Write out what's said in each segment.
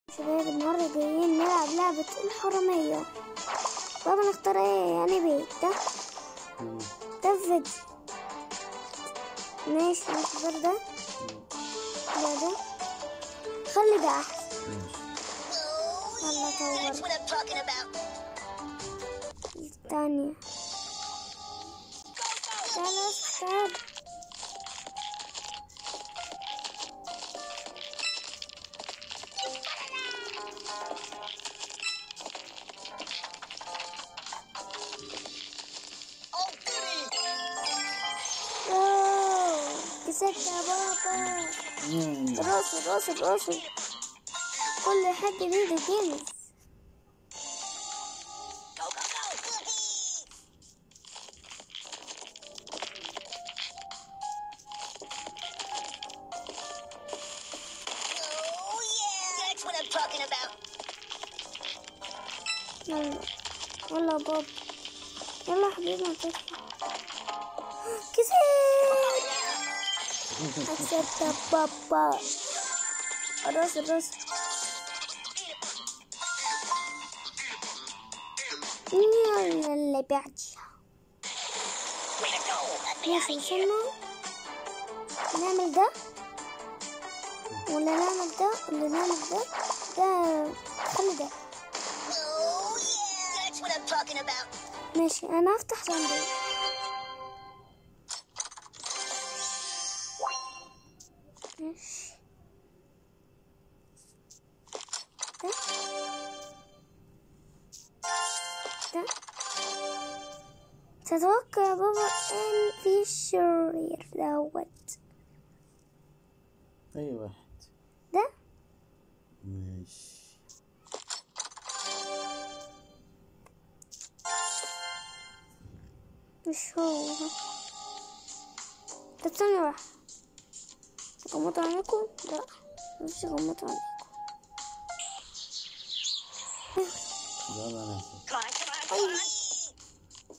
شباب النهاردة جايين نلعب لعبة الحرامية بابا نختار ايه يعني بيت ده مم. ده فيديو ماشي نختار ده ده ده خلي ده احسن ماشي يلا That's طور what I'm talking about. الثانية يلا اختار Oh, goody! أوه، كسبت يا بابا مم. راسه راسه راسه كل حاجة بيده جيمز Go, go, go! Goody! Oh, yeah! That's what I'm talking about. يلا يلا يا بابا يلا يا حبيبي ما تطلع كسبت كسبت يا بابا الراس الراس يلا اللي بعدها Way to go! Let me ماشي وصلنا نعمل ده ولا نعمل ده ولا نعمل ده ده خلي ده Oh, yeah! That's what I'm talking about. ماشي انا افتح صندوق ماشي ده ده تتوقع يا بابا ان في شرير دوت اي واحد ده ماشي مش هو طب ثانية واحدة غمض عينيكم لا مش غمض عينيكم يلا ناخد Come on, come on, come أيوة. on!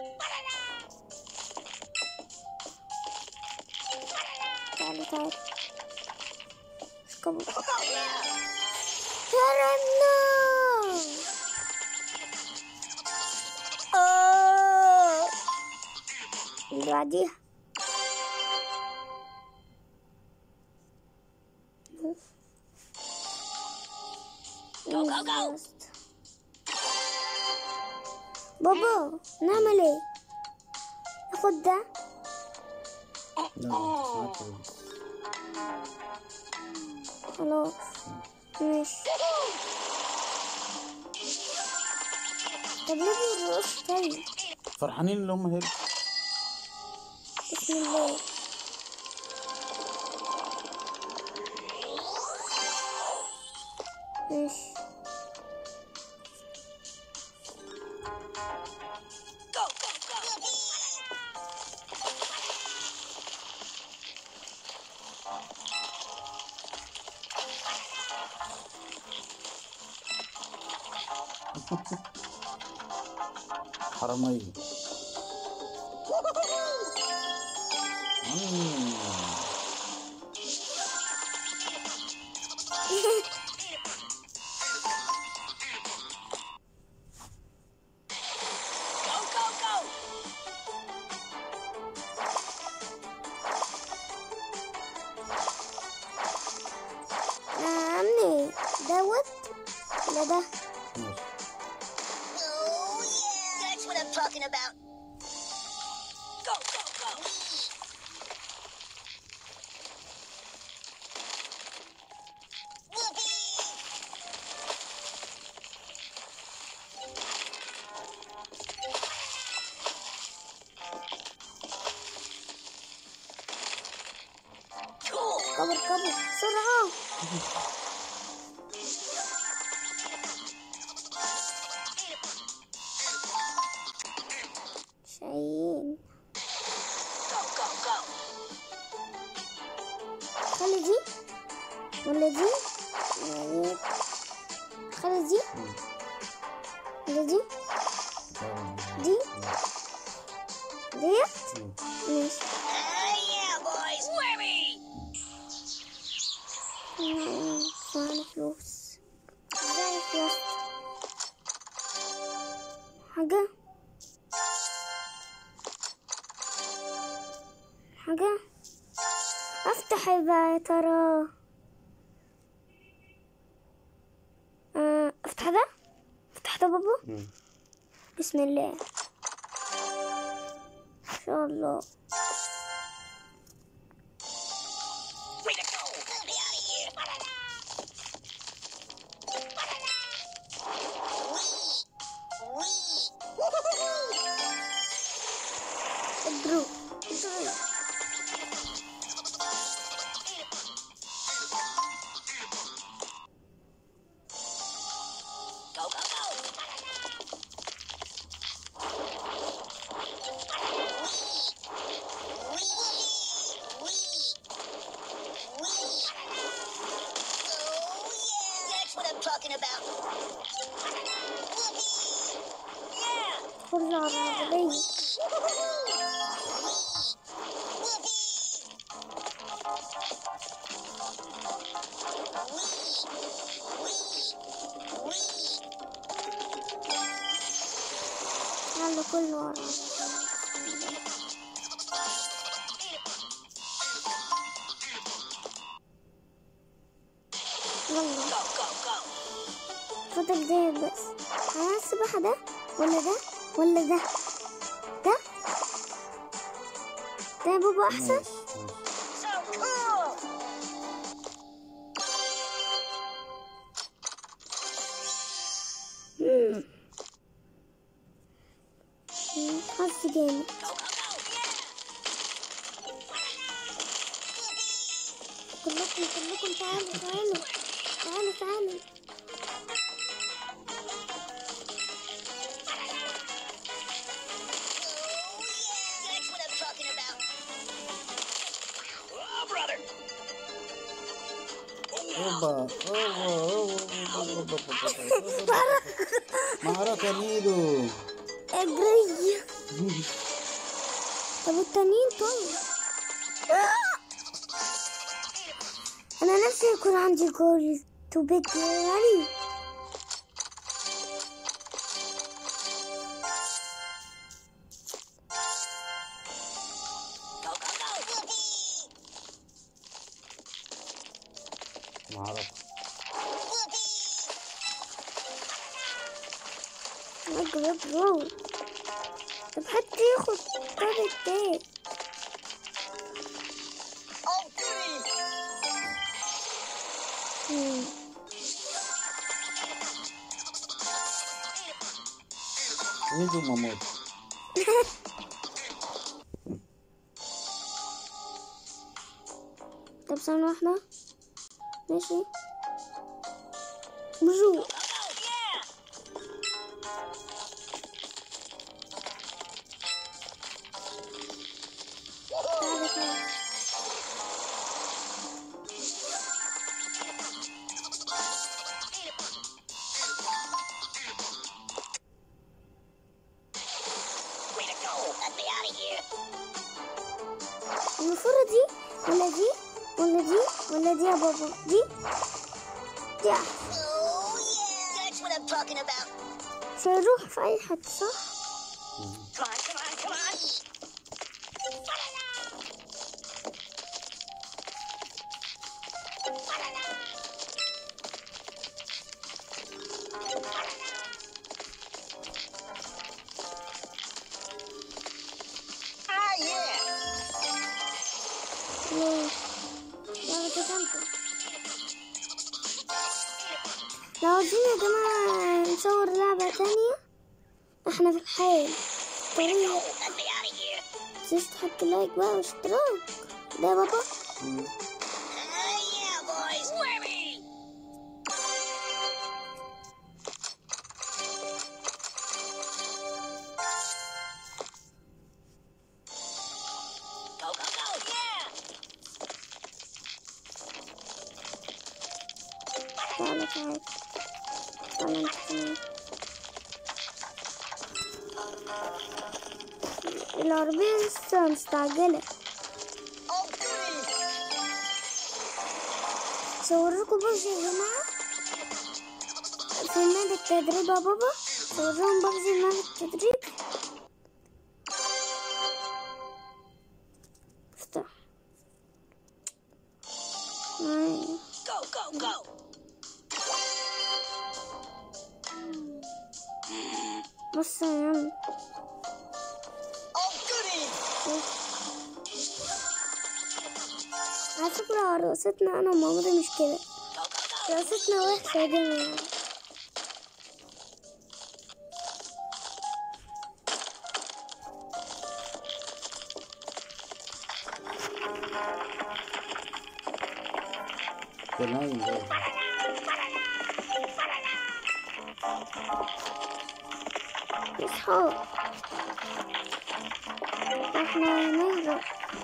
تعالي تعالي اركبوا Oh, yeah! هربنا أوه. اللي بعديها Go, go, go! بابا نعمل ايه ناخد ده لا اسمعك خلاص ماشي طب ليه الرقص طيب فرحانين اللي هم هربوا بسم الله ماشي Go, go, go! حرامية مم. Go, go, go! عمي دوت ولا ده ماشي Oh, yeah! That's what I'm talking about. Go, go, go! Whoopee! Cool! كبر كبر بسرعة شايين Go, go, go! خلي دي ولا دي يعني خلي دي مم. ولا دي آه. دي ديت مم. ماشي Ah, yeah, boys! Whammy! معانا فلوس حاجة حاجة افتح بقى يا ترى آه، افتح ده افتح ده بابا مم. بسم الله ان شاء الله Way to go! Let me out of here! Wee! Wee! اجروا Go, go, go! That's what I'm talking about. Yeah! خرج على العربية يلا كله ورا يلا Go, go, go. فضل ديت بس ها السباحة ده ولا ده ولا ده ده ده يا بابا أحسن ماشي ماشي. So cool! مم. مم، حظ جامد Go, go, go! كلكم كلكم تعالوا تعالوا تعالوا تعالوا That's what I'm talking about. Oh, brother. اوبا اوبا اوبا اوبا اوبا معركة نيدو اجري طب التانيين طيب انا نفسي يكون عندي جول تو بيج غالي Go, go, go! معركة اجري اجري طب حد ياخد طب التاني Oh, goody! مم. نيدو ماموت طب ثانية واحدة ماشي برو Go, go! Yeah! تعالى تعالى Way to go! Let me out of here. المفروض دي ولا دي ولا دي ولا دي يا بابا دي دي أحسن. Oh, yeah! That's what I'm talking about. مش هيروح في أي حتة صح؟ Come on, come on, come on! Ah, yeah! ليه؟ لعبة تسامحه لو عاوزين يا جماعة نصور لعبة تانية احنا في الحال طريق Let me out of here. تنساش تحط لايك بقى واشتراك ده يا بابا Ah, yeah, boys! Whammy! Go, go, go! Yeah! تعالى تعالى تعالى انت كمان العربية لسه مستعجلة Oh, goody! صورلكوا بص يا جماعة في نادي التدريب يا بابا توريهم ببجي ما بالتدريب افتح أيوة. Go, go, go. بص يا عم Oh, goody. على فكرة عروستنا أنا ومامتي مش كده Go, go, go. عروستنا وحشة يا جماعة ده نايم ده. اصحى احنا هنهرب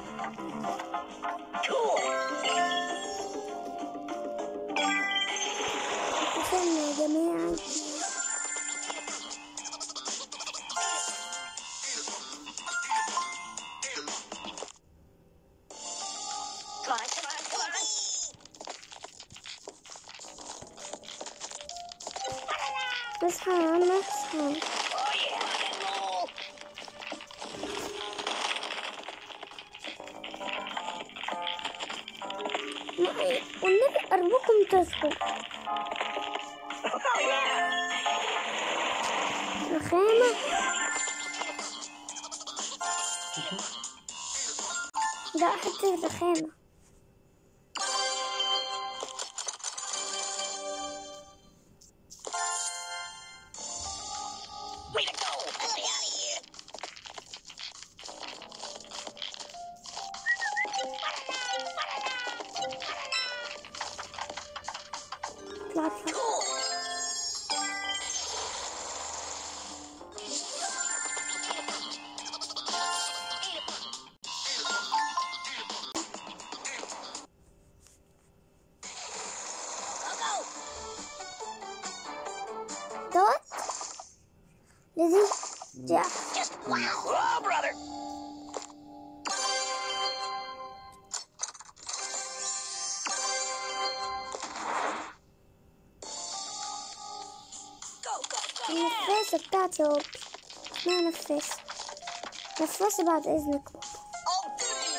Cool. وصلنا يا جماعة Come on, come on, come on. اصحى يا عم اصحى Oh, yeah, rock and roll. معي. والنبي أرجوكم تصحوا Oh, yeah. رخامة لا حتى الرخامة Way to go. Let me out of here. اطلع اطلع Cool. Go, go. دوت لذي جاء Just wow. Oh, brother. Go, go, go. النفاسة بتاعتي يا ربي اسمها نفاسة نفاسة بعد إذنك Oh, goody.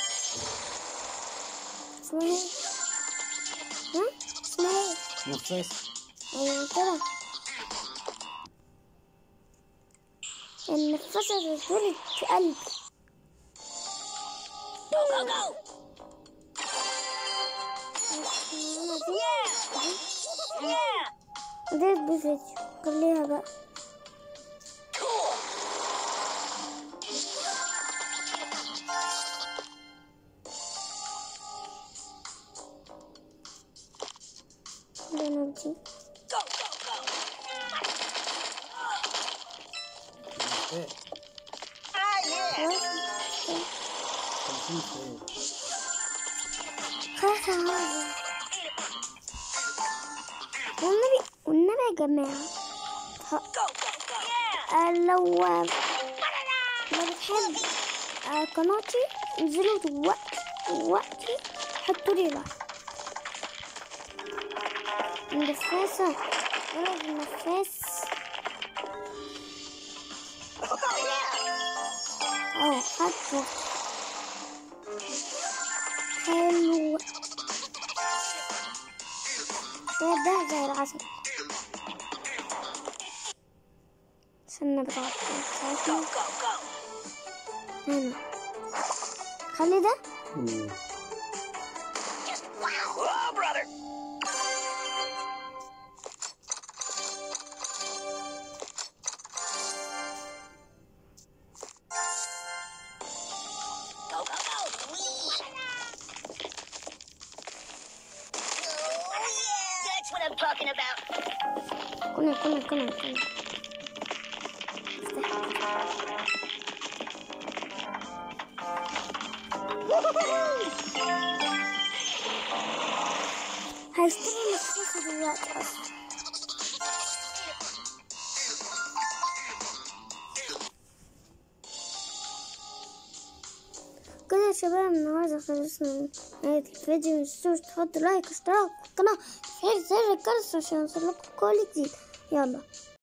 اسمها ايه؟ ها؟ اسمها ايه؟ نفاس أيوة كده النفاسة اللي اتولد في قلبي Go, go, go. أنا دي Yeah. ديت بفيديو خليها بقى Cool. خلينا دي Go, go, go. نفاس Ah, yeah. خلاص خمسين خير خلاص هذا والنبي والنبي يا جماعة ه- Go, go, go. Yeah. آه، لو لو بتحب آه، قناتي انزلوا دلوقتي دلوقتي حطوا لي لايك النفاسة ولد النفاس Oh, yeah. اه حطوا حلو ده ده زي العسل استنى بتاعت Go, go, go. هنا خلي ده مم. Just wow. Oh, brother. Go, go, go. Whee. Oh, yeah. That's what I'm talking about. كنا كنا كنا كنا هيشتري النفاسة دلوقتي أصلا كده يا شباب النهاردة خلصنا من نهاية الفيديو متنسوش تحطوا لايك واشتراك في القناة وتفعيل زر الجرس عشان يوصلكوا كل جديد يلا